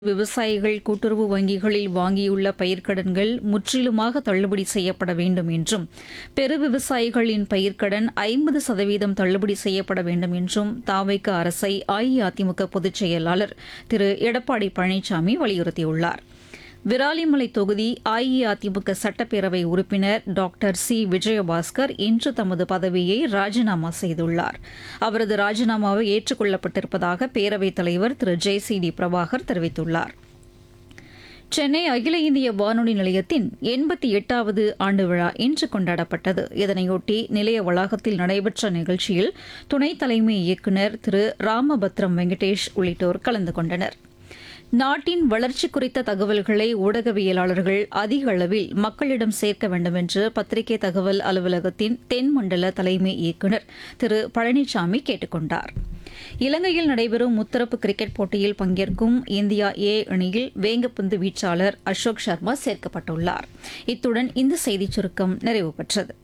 விவசாயிகள் கூட்டுறவு வங்கிகளில் வாங்கியுள்ள பயிர்க்கடன்கள் முற்றிலுமாக தள்ளுபடி செய்யப்பட வேண்டும் என்றும் பெரு விவசாயிகளின் பயிர்க்கடன் ஐம்பது சதவீதம் தள்ளுபடி செய்யப்பட வேண்டும் என்றும் தாவைக்க அரசை அஇஅதிமுக பொதுச் செயலாளர் திரு எடப்பாடி பழனிசாமி வலியுறுத்தியுள்ளார் விராலிமலை தொகுதி அஇஅதிமுக சட்டப்பேரவை உறுப்பினர் டாக்டர் சி விஜயபாஸ்கர் இன்று தமது பதவியை ராஜினாமா செய்துள்ளார் அவரது ராஜினாமாவை ஏற்றுக்கொள்ளப்பட்டிருப்பதாக பேரவைத் தலைவர் Thiru J C D Prabhakar தெரிவித்துள்ளார் சென்னை அகில இந்திய வானொலி நிலையத்தின் எண்பத்தி எட்டாவது ஆண்டு விழா இன்று கொண்டாடப்பட்டது இதனையொட்டி நிலைய வளாகத்தில் நடைபெற்ற நிகழ்ச்சியில் துணைத் தலைமை இயக்குநர் திரு ராமபத்ரம் வெங்கடேஷ் உள்ளிட்டோர் கலந்து கொண்டனர் நாட்டின் வளர்ச்சி குறித்த தகவல்களை ஊடகவியலாளர்கள் அதிக அளவில் மக்களிடம் சேர்க்க வேண்டும் என்று பத்திரிகை தகவல் அலுவலகத்தின் தென்மண்டல தலைமை இயக்குநர் திரு பழனிசாமி கேட்டுக் கொண்டார் இலங்கையில் நடைபெறும் முத்தரப்பு கிரிக்கெட் போட்டியில் பங்கேற்கும் இந்தியா ஏ அணியில் வேங்கப்பந்து வீச்சாளர் அசோக் சர்மா சேர்க்கப்பட்டுள்ளார் இத்துடன் இந்த செய்திச் சுருக்கம் நிறைவு பெற்றது